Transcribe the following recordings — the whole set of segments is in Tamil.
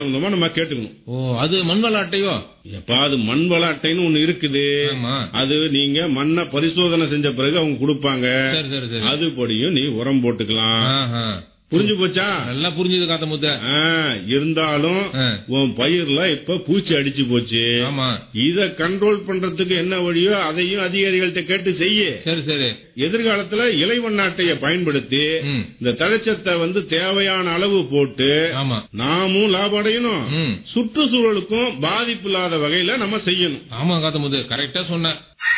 சம்பந்தமா நம்ம கேட்டுக்கணும் ஓ அது மண்வள அட்டையோ எப்பா அது மண் வள அட்டைன்னு ஒண்ணு இருக்குது ஆமா அது நீங்க மண்ணை பரிசோதனை செஞ்ச பிறகு அவங்க கொடுப்பாங்க சரி சரி சரி அதுபடியும் நீ உரம் போட்டுக்கலாம் ஆஹா. புரிஞ்சு போச்சா நல்லா புரிஞ்சுது காத்த முத்த ஆ, இருந்தாலும் ஆ. உன் பயிர்ல இப்ப பூச்சி அடிச்சு போச்சு ஆமா இத கண்ட்ரோல் பண்றதுக்கு என்ன வழியோ அதையும் அதிகாரிகள்ட்ட கேட்டு செய்ய சரி சரி எதிர்காலத்துல இலைவண்ணாட்டைய பயன்படுத்தி ம் இந்த தழைச்சத்தை வந்து தேவையான அளவு போட்டு ஆமா நாமும் லாபம் அடையணும் ம் சுற்றுச்சூழலுக்கும் பாதிப்பு இல்லாத வகையில நம்ம செய்யணும் ஆமா காத்த முத்து கரெக்டா சொன்ன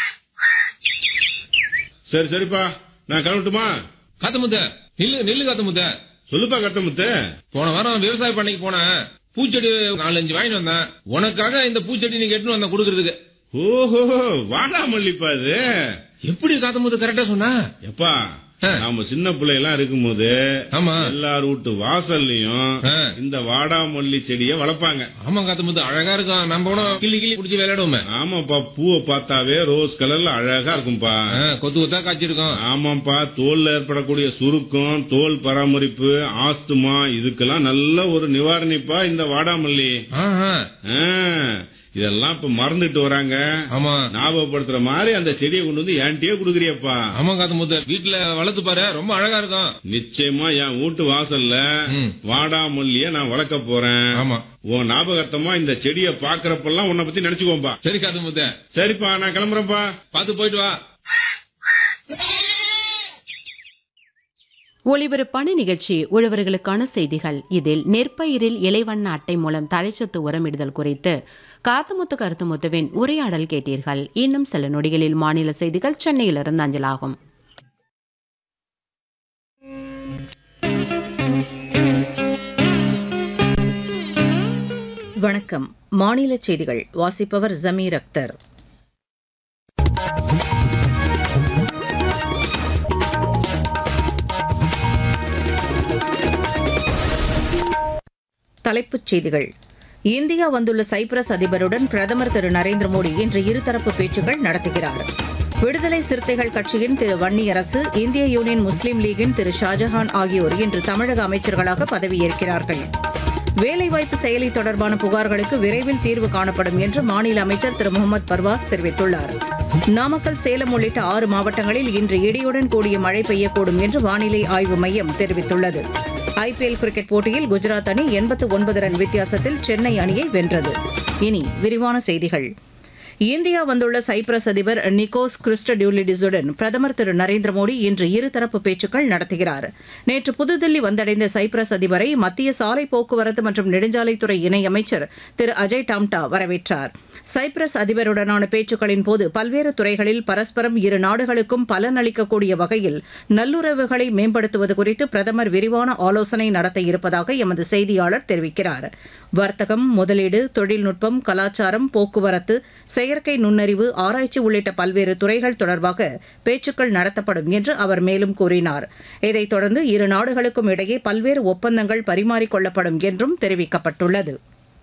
சரி சரிப்பா நான் கிளம்பட்டுமா காத்த முத்த நில்லு நில்லு காத்த முத்த சொல்லுப்பா கத்தமுத்து போன வாரம் விவசாய பண்ணைக்கு போனேன் பூச்செடி நாலஞ்சு வாங்கிட்டு வந்தேன் உனக்காக இந்த பூச்செடி நீங்க எட்டுன்னு வந்தேன் கொடுக்கறதுக்கு ஓஹோ வாடாமல்லிப்பா இது எப்படி காத்த முத்து கரெக்டா சொன்ன எப்பா ஆ. நாம சின்ன பிள்ளையெல்லாம் இருக்கும்போது ஆமா எல்லார் வீட்டு வாசல்லையும் ஆ. இந்த வாடாமல்லி செடிய வளர்ப்பாங்க ஆமா காத்த முத்து அழகா இருக்கும் நம்ம கூட கிள்ளி கிள்ளி புடிச்சு விளையாடுவோமே ஆமாப்பா பூவை பார்த்தாவே ரோஸ் கலர்ல அழகா இருக்கும்பா ஆ, கொத்து கொத்தா காய்ச்சிருக்கோம் ஆமாப்பா தோல்ல ஏற்படக்கூடிய சுருக்கம் தோல் பராமரிப்பு ஆஸ்துமா இதுக்கெல்லாம் நல்ல ஒரு நிவாரணிப்பா இந்த வாடாமல்லி ஆஹா. ஆ, இதெல்லாம் இப்ப மறந்துட்டு வராங்க ஆமா ஞாபகப்படுத்துற மாதிரி அந்த செடியை கொண்டு வந்து என்கிட்டயே குடுக்கறியப்பா ஆமா காத்த முத்து வீட்டுல வளர்த்து பாரு ரொம்ப அழகா இருக்கும் நிச்சயமா என் வீட்டு வாசல்ல ம். வாடாமல்லிய நான் வளர்க்க போறேன் ஆமா உன் ஞாபகத்தமா இந்த செடியை பாக்குறப்பெல்லாம் உன்னை பத்தி நினைச்சுக்கோப்பா சரி காத்த முத்து சரிப்பா நான் கிளம்புறேன்ப்பா பாத்து போயிட்டு வா ஒளிபரப்பான நிகழ்ச்சி உழவர்களுக்கான செய்திகள் இதில் நெற்பயிரில் இலைவண்ண அட்டை மூலம் தழைச்சத்து உரமிடுதல் குறித்து காத்தமுத்து கருத்துமுத்துவின் உரையாடல் கேட்டீர்கள் இன்னும் சில நொடிகளில் மாநில செய்திகள் சென்னையிலிருந்து அஞ்சலாகும் வணக்கம் மாநில செய்திகள் வாசிப்பவர் ஜமீர் அக்தர் தலைப்புச் செய்திகள் இந்தியா வந்துள்ள சைப்ரஸ் அதிபருடன் பிரதமர் திரு நரேந்திர மோடி இன்று இருதரப்பு பேச்சுக்கள் நடத்துகிறார் விடுதலை சிறுத்தைகள் கட்சியின் திரு வன்னியரசு இந்திய யூனியன் முஸ்லீம் லீகின் திரு ஷாஜஹான் ஆகியோர் இன்று தமிழக அமைச்சர்களாக பதவியேற்கிறார்கள் வேலைவாய்ப்பு செயலி தொடர்பான புகார்களுக்கு விரைவில் தீர்வு காணப்படும் என்று மாநில அமைச்சர் திரு முகமது பர்வாஸ் தெரிவித்துள்ளார் நாமக்கல் சேலம் உள்ளிட்ட ஆறு மாவட்டங்களில் இன்று இடியுடன் கூடிய மழை பெய்யக்கூடும் என்று வானிலை ஆய்வு மையம் தெரிவித்துள்ளது ஐபிஎல் கிரிக்கெட் போட்டியில் குஜராத் அணி எண்பத்து ஒன்பது ரன் வித்தியாசத்தில் சென்னை அணியை வென்றது இனி விரிவான செய்திகள் இந்தியா வந்துள்ள சைப்ரஸ் அதிபர் நிக்கோஸ் கிறிஸ்டடியூலிடிஸுடன் பிரதமர் திரு நரேந்திர மோடி இன்று இருதரப்பு பேச்சுக்கள் நடத்துகிறார் நேற்று புதுதில்லி வந்தடைந்த சைப்ரஸ் அதிபரை மத்திய சாலை போக்குவரத்து மற்றும் நெடுஞ்சாலைத்துறை இணையமைச்சர் திரு அஜய் டாம்டா வரவேற்றார் சைப்ரஸ் அதிபருடனான பேச்சுக்களின் போது பல்வேறு துறைகளில் பரஸ்பரம் இரு நாடுகளுக்கும் பலனளிக்கக்கூடிய வகையில் நல்லுறவுகளை மேம்படுத்துவது குறித்து பிரதமர் விரிவான ஆலோசனை நடத்த இருப்பதாக எமது செய்தியாளர் தெரிவிக்கிறார் வர்த்தகம் முதலீடு தொழில்நுட்பம் கலாச்சாரம் போக்குவரத்து செயற்கை நுண்ணறிவு ஆராய்ச்சி உள்ளிட்ட பல்வேறு துறைகள் தொடர்பாக பேச்சுக்கள் நடத்தப்படும் என்று அவர் மேலும் கூறினார் இதைத் தொடர்ந்து இரு நாடுகளுக்கும் இடையே பல்வேறு ஒப்பந்தங்கள் பரிமாறிக்கொள்ளப்படும் என்றும் தெரிவிக்கப்பட்டுள்ளது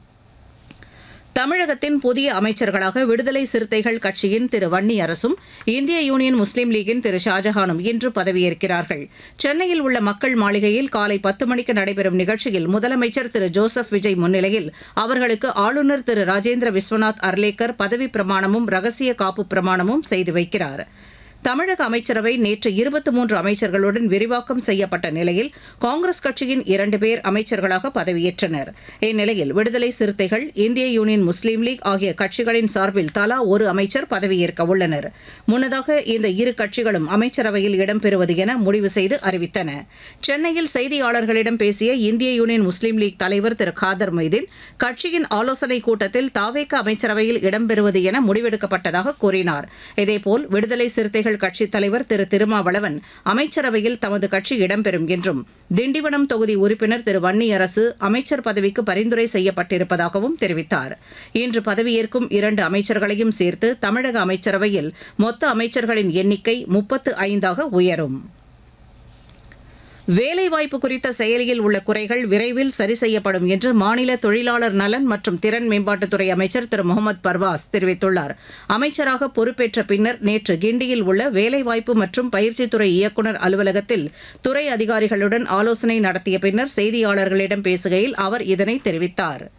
தமிழகத்தின் புதிய அமைச்சர்களாக விடுதலை சிறுத்தைகள் கட்சியின் திரு வன்னி அரசும் இந்திய யூனியன் முஸ்லீம் லீகின் திரு ஷாஜஹானும் இன்று பதவியேற்கிறார்கள் சென்னையில் உள்ள மக்கள் மாளிகையில் காலை பத்து மணிக்கு நடைபெறும் நிகழ்ச்சியில் முதலமைச்சர் திரு ஜோசப் விஜய் முன்னிலையில் அவர்களுக்கு ஆளுநர் திரு ராஜேந்திர விஸ்வநாத் அர்லேக்கர் பதவிப் பிரமாணமும் ரகசிய காப்பு பிரமாணமும் செய்து வைக்கிறார் தமிழக அமைச்சரவை நேற்று இருபத்தி மூன்று அமைச்சர்களுடன் விரிவாக்கம் செய்யப்பட்ட நிலையில் காங்கிரஸ் கட்சியின் இரண்டு பேர் அமைச்சர்களாக பதவியேற்றனர் இந்நிலையில் விடுதலை சிறுத்தைகள் இந்திய யூனியன் முஸ்லீம் லீக் ஆகிய கட்சிகளின் சார்பில் தலா ஒரு அமைச்சர் பதவியேற்க உள்ளனர் முன்னதாக இந்த இரு கட்சிகளும் அமைச்சரவையில் இடம்பெறுவது என முடிவு செய்து அறிவித்தன சென்னையில் செய்தியாளர்களிடம் பேசிய இந்திய யூனியன் முஸ்லீம் லீக் தலைவர் திரு காதர் மொய்தீன் கட்சியின் ஆலோசனைக் கூட்டத்தில் தாவேக அமைச்சரவையில் இடம்பெறுவது என முடிவெடுக்கப்பட்டதாக கூறினார் இதேபோல் விடுதலை சிறுத்தைகள் கட்சித் தலைவர் திரு திருமாவளவன் அமைச்சரவையில் தமது கட்சி இடம்பெறும் என்றும் திண்டிவனம் தொகுதி உறுப்பினர் திரு வன்னியரசு அமைச்சர் பதவிக்கு பரிந்துரை செய்யப்பட்டிருப்பதாகவும் தெரிவித்தார் இன்று பதவியேற்கும் இரண்டு அமைச்சர்களையும் சேர்த்து தமிழக அமைச்சரவையில் மொத்த அமைச்சர்களின் எண்ணிக்கை முப்பத்து ஐந்தாக உயரும் வேலைவாய்ப்பு குறித்த செயலியில் உள்ள குறைகள் விரைவில் சரி செய்யப்படும் என்று மாநில தொழிலாளர் நலன் மற்றும் திறன் மேம்பாட்டுத்துறை அமைச்சர் திரு முகமது பர்வாஸ் தெரிவித்துள்ளார் அமைச்சராக பொறுப்பேற்ற பின்னர் நேற்று கிண்டியில் உள்ள வேலைவாய்ப்பு மற்றும் பயிற்சித்துறை இயக்குநர் அலுவலகத்தில் துறை அதிகாரிகளுடன் ஆலோசனை நடத்திய பின்னர் செய்தியாளர்களிடம் பேசுகையில் அவர் இதனை தெரிவித்தார்